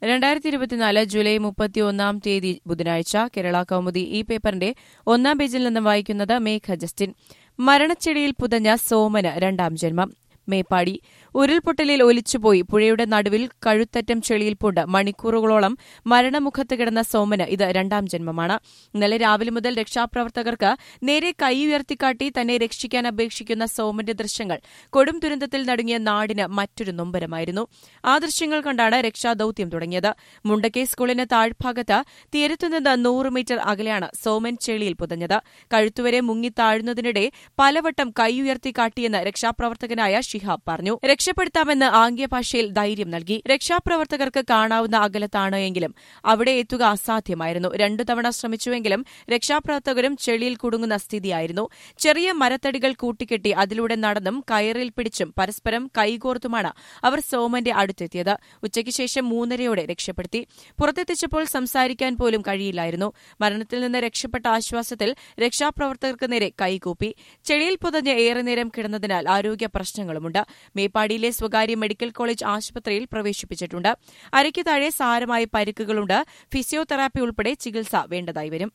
രണ്ടായിരത്തി ഇരുപത്തിനാല് ജൂലൈ മുപ്പത്തിയൊന്നാം തീയതി ബുധനാഴ്ച കേരള കൗമുദി ഈ പേപ്പറിന്റെ ഒന്നാം പേജിൽ നിന്ന് വായിക്കുന്നത് മേഘ ജസ്റ്റിൻ മരണച്ചെടിയിൽ പുതഞ്ഞ സോമന് രണ്ടാം ജന്മം മേപ്പാടി ഉരുൾപൊട്ടലിൽ ഒലിച്ചുപോയി പുഴയുടെ നടുവിൽ കഴുത്തറ്റം ചെളിയിൽ പൂണ്ട് മണിക്കൂറുകളോളം മരണമുഖത്ത് കിടന്ന സോമന് ഇത് രണ്ടാം ജന്മമാണ് ഇന്നലെ രാവിലെ മുതൽ രക്ഷാപ്രവർത്തകർക്ക് നേരെ കൈ ഉയർത്തിക്കാട്ടി തന്നെ രക്ഷിക്കാൻ അപേക്ഷിക്കുന്ന സോമന്റെ ദൃശ്യങ്ങൾ കൊടും ദുരന്തത്തിൽ നടുങ്ങിയ നാടിന് മറ്റൊരു നൊമ്പരമായിരുന്നു ആ ദൃശ്യങ്ങൾ കണ്ടാണ് രക്ഷാദൌത്യം തുടങ്ങിയത് മുണ്ടക്കൈ സ്കൂളിന് താഴ്ഭാഗത്ത് തീരത്തുനിന്ന് നൂറ് മീറ്റർ അകലെയാണ് സോമൻ ചെളിയിൽ പുതഞ്ഞത് കഴുത്തുവരെ മുങ്ങി താഴുന്നതിനിടെ പലവട്ടം കൈ ഉയർത്തിക്കാട്ടിയെന്ന് രക്ഷാപ്രവർത്തകനായ ഷിഹാബ് പറഞ്ഞു രക്ഷപ്പെടുത്താമെന്ന് ആംഗ്യഭാഷയിൽ ധൈര്യം നൽകി രക്ഷാപ്രവർത്തകർക്ക് കാണാവുന്ന അകലത്താണ് എങ്കിലും അവിടെ എത്തുക അസാധ്യമായിരുന്നു രണ്ടു തവണ ശ്രമിച്ചുവെങ്കിലും രക്ഷാപ്രവർത്തകരും ചെളിയിൽ കുടുങ്ങുന്ന സ്ഥിതിയായിരുന്നു ചെറിയ മരത്തടികൾ കൂട്ടിക്കെട്ടി അതിലൂടെ നടന്നും കയറിൽ പിടിച്ചും പരസ്പരം കൈകോർത്തുമാണ് അവർ സോമന്റെ അടുത്തെത്തിയത് ഉച്ചയ്ക്ക് ശേഷം മൂന്നരയോടെ രക്ഷപ്പെടുത്തി പുറത്തെത്തിച്ചപ്പോൾ സംസാരിക്കാൻ പോലും കഴിയില്ലായിരുന്നു മരണത്തിൽ നിന്ന് രക്ഷപ്പെട്ട ആശ്വാസത്തിൽ രക്ഷാപ്രവർത്തകർക്ക് നേരെ കൈകൂപ്പി ചെളിയിൽ പുതഞ്ഞ് ഏറെ നേരം കിടന്നതിനാൽ ആരോഗ്യ പ്രശ്നങ്ങളുമുണ്ട് മേപ്പാടിയിലെ സ്വകാര്യ മെഡിക്കൽ കോളേജ് ആശുപത്രിയിൽ പ്രവേശിപ്പിച്ചിട്ടുണ്ട് അരയ്ക്ക് താഴെ സാരമായ പരിക്കുകളുണ്ട് ഫിസിയോതെറാപ്പി ഉൾപ്പെടെ ചികിത്സ വേണ്ടതായി വരും